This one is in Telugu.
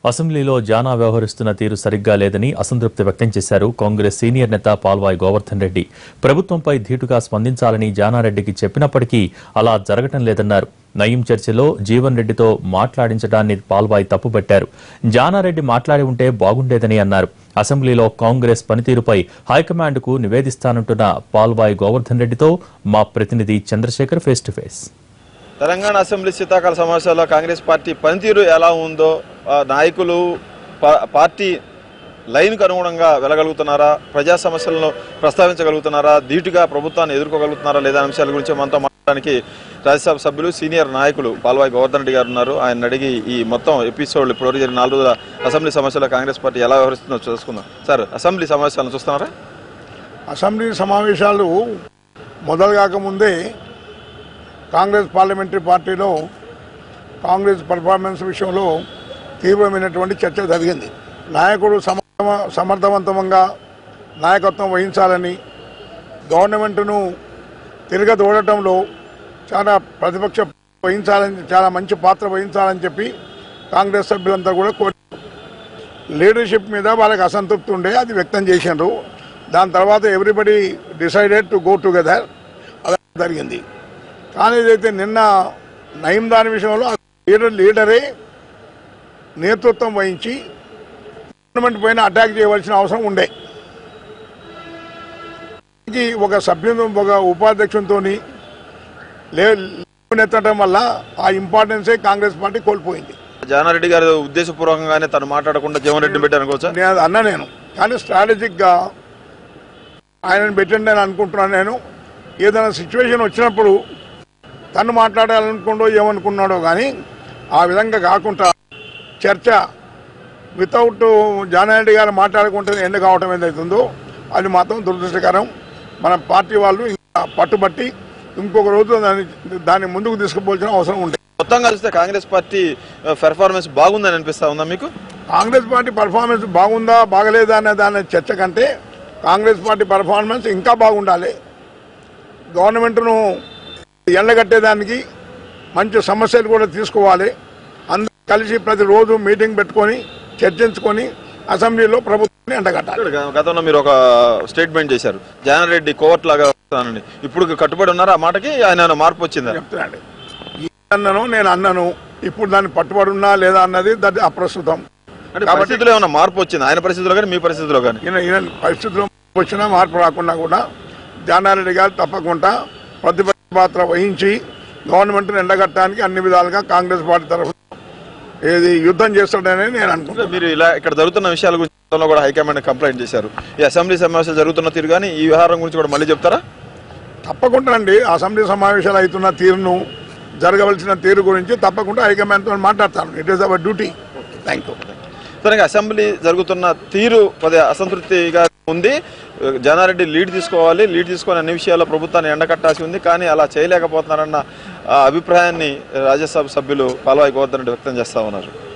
అసెంబ్లీలో జానా వ్యవహరిస్తున్న తీరు సరిగ్గా లేదని అసంతృప్తి వ్యక్తం చేశారు కాంగ్రెస్ సీనియర్ నేత పాల్వాయి గోవర్ధన్ రెడ్డి ప్రభుత్వంపై ధీటుగా స్పందించాలని జానారెడ్డికి చెప్పినప్పటికీ అలా జరగటం లేదన్నారు నయీం చర్చలో జీవన్ రెడ్డితో మాట్లాడించడాన్ని పాల్వాయి తప్పుపట్టారు జానారెడ్డి మాట్లాడి ఉంటే బాగుండేదని అన్నారు అసెంబ్లీలో కాంగ్రెస్ పనితీరుపై హైకమాండ్కు నివేదిస్తానంటున్న పాల్వాయి గోవర్ధన్ రెడ్డితో మా ప్రతినిధి Chandrasekhar face to face Telangana assembly శీతాకాల సమావేశాల్లో కాంగ్రెస్ పార్టీ పనితీరు ఎలా ఉందో ఆ నాయకులు పా- పార్టీ లైన్కు అనుగుణంగా వెళ్ళగలుగుతున్నారా ప్రజా సమస్యలను ప్రస్తావించగలుగుతున్నారా ధీటుగా ప్రభుత్వాన్ని ఎదుర్కోగలుగుతున్నారా లేదా అనే అంశాల గురించి మనతో మాట్లాడడానికి రాజ్యసభ సభ్యులు సీనియర్ నాయకులు పాల్వాయి గోవర్ధన్ రెడ్డి గారు ఉన్నారు ఆయన అడిగి ఈ మొత్తం ఎపిసోడ్ ఇప్పటివరకు జరిగిన నాలుగు రోజుల అసెంబ్లీ సమావేశాల్లో కాంగ్రెస్ పార్టీ ఎలా వ్యవహరిస్తుందో చూసుకుందాం సార్ అసెంబ్లీ సమావేశాలను చూస్తున్నారా అసెంబ్లీ సమావేశాలు మొదలు కాకముందే కాంగ్రెస్ పార్లమెంటరీ పార్టీలో కాంగ్రెస్ పర్ఫార్మెన్స్ విషయంలో తీవ్రమైనటువంటి చర్చ జరిగింది నాయకుడు సమర్థ సమర్థవంతంగా నాయకత్వం వహించాలని గవర్నమెంట్ను తిరగదోడటంలో చాలా ప్రతిపక్ష వహించాలని చాలా మంచి పాత్ర వహించాలని చెప్పి కాంగ్రెస్ సభ్యులంతా కూడా కోరారు లీడర్షిప్ మీద వాళ్ళకి అసంతృప్తి ఉండే అది వ్యక్తం చేసిండ్రు దాని తర్వాత everybody decided to go together అలా జరిగింది కానీ ఏదైతే నిన్న నయం దాని విషయంలో ఆ లీడర్ లీడరే నేతృత్వం వహించి గవర్నమెంట్ పైన అటాక్ చేయవలసిన అవసరం ఉండే ఇది ఒక సభ్యుని ఒక ఉపాధ్యక్షునితో లేవనెత్తడం వల్ల ఆ ఇంపార్టెన్సే కాంగ్రెస్ పార్టీ కోల్పోయింది జానారెడ్డి గారు ఉద్దేశపూర్వకంగానే తను మాట్లాడకుండా జీవన్ రెడ్డిని పెట్టారు అనుకోవచ్చా నేను అది అన్నా నేను కానీ స్ట్రాటజిక్గా ఆయనను పెట్టండి అని అనుకుంటున్నాను నేను ఏదైనా సిచ్యువేషన్ వచ్చినప్పుడు తను మాట్లాడాలనుకుంటో ఏమనుకున్నాడో కానీ ఆ విధంగా కాకుండా చర్చ వితౌట్ జానారెడ్డి గారు మాట్లాడుకుంటే ఎండ కావటం ఏదైతుందో అది మాత్రం దురదృష్టకరం మన పార్టీ వాళ్ళు ఇంకా పట్టుబట్టి ఇంకొక రోజు దాన్ని దాన్ని ముందుకు తీసుకుపోవాల్సిన అవసరం ఉంది మొత్తంగా చూస్తే కాంగ్రెస్ పార్టీ పెర్ఫార్మెన్స్ బాగుందని అనిపిస్తా ఉందా మీకు కాంగ్రెస్ పార్టీ పర్ఫార్మెన్స్ బాగుందా బాగలేదా అనే దాని చర్చ కంటే కాంగ్రెస్ పార్టీ పర్ఫార్మెన్స్ ఇంకా బాగుండాలి గవర్నమెంట్ను ఎండగట్టేదానికి మంచి సమస్యలు కూడా తీసుకోవాలి అందరూ కలిసి ప్రతిరోజు మీటింగ్ పెట్టుకొని చర్చించుకొని అసెంబ్లీలో ప్రభుత్వాన్ని ఎండగట్టాలి గ- గతంలో మీరు ఒక స్టేట్మెంట్ చేశారు జానారెడ్డి కోర్ట్ లాగా వస్తానని ఇప్పుడు కట్టుబడి ఉన్నారు ఆ మాటకి ఆయన ఏమైనా మార్పు వచ్చిందా చెప్తున్నాడు ఈ అన్నను నేను అన్నను ఇప్పుడు దాన్ని పట్టుబడి ఉన్నా లేదా అన్నది దట్ అప్రస్తుతం అంటే పరిస్థితుల్లో ఏమైనా మార్పు వచ్చింది ఆయన పరిస్థితిలో కానీ మీ పరిస్థితిలో కానీ ఈయన ఈయన పరిస్థితుల్లో వచ్చినా మార్పు రాకుండా కూడా జానారెడ్డి గారు తప్పకుండా ప్రతిపక్ష పాత్ర వహించి గవర్నమెంట్ను ఎండగట్టడానికి అన్ని విధాలుగా కాంగ్రెస్ పార్టీ తరఫున ఏది యుద్ధం చేస్తాడని నేను అనుకుంటున్నాను మీరు ఇలా ఇక్కడ జరుగుతున్న విషయాల గురించి గతంలో కూడా హైకమాండ్ కంప్లైంట్ చేశారు ఈ అసెంబ్లీ సమావేశాలు జరుగుతున్న తీరు కానీ ఈ వ్యవహారం గురించి కూడా మళ్ళీ చెప్తారా తప్పకుండా అండి అసెంబ్లీ సమావేశాలు అవుతున్న తీరును జరగవలసిన తీరు గురించి తప్పకుండా హైకమాండ్తో మాట్లాడతాను it is our duty thank you సరే అసెంబ్లీ జరుగుతున్న తీరు కొద్దిగా అసంతృప్తిగా ఉంది జానారెడ్డి లీడ్ తీసుకోవాలి లీడ్ తీసుకొని అన్ని విషయాల్లో ప్రభుత్వాన్ని ఎండకట్టాల్సి ఉంది కానీ అలా చేయలేకపోతున్నారన్న ఆ, అభిప్రాయాన్ని రాజ్యసభ సభ్యులు పాల్వాయి గోవర్ధన్ రెడ్డి వ్యక్తం చేస్తా ఉన్నారు